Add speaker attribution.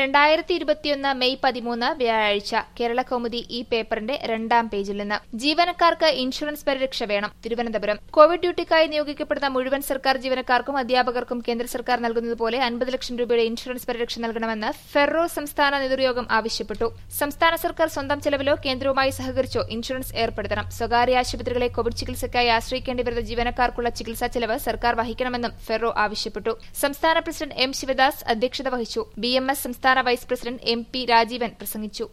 Speaker 1: രണ്ടായിരത്തി ഇരുപത്തിയൊന്ന് മെയ് പതിമൂന്ന് വ്യാഴാഴ്ച കേരള കൗമുദി ഈ പേപ്പറിന്റെ രണ്ടാം പേജിൽ നിന്ന് ജീവനക്കാർക്ക് ഇൻഷുറൻസ് പരിരക്ഷ വേണം തിരുവനന്തപുരം കോവിഡ് ഡ്യൂട്ടിക്കായി നിയോഗിക്കപ്പെടുന്ന മുഴുവൻ സർക്കാർ ജീവനക്കാർക്കും അധ്യാപകർക്കും കേന്ദ്ര സർക്കാർ നൽകുന്നതുപോലെ അൻപത് ലക്ഷം രൂപയുടെ ഇൻഷുറൻസ് പരിരക്ഷ നൽകണമെന്ന് ഫെറോ സംസ്ഥാന നേതൃയോഗം ആവശ്യപ്പെട്ടു സംസ്ഥാന സർക്കാർ സ്വന്തം ചെലവിലോ കേന്ദ്രവുമായി സഹകരിച്ചോ ഇൻഷുറൻസ് ഏർപ്പെടുത്തണം സ്വകാര്യ ആശുപത്രികളെ കോവിഡ് ചികിത്സയ്ക്കായി ആശ്രയിക്കേണ്ടി വരുന്ന ജീവനക്കാർക്കുള്ള ചികിത്സാ ചെലവ് സർക്കാർ വഹിക്കണമെന്നും ഫെറോ ആവശ്യപ്പെട്ടു സംസ്ഥാന പ്രസിഡന്റ് എം ശിവദാസ് അധ്യക്ഷത വഹിച്ചു ബി എം എസ് സംസ്ഥാന vice president M P Rajeevan പ്രസംഗിച്ചു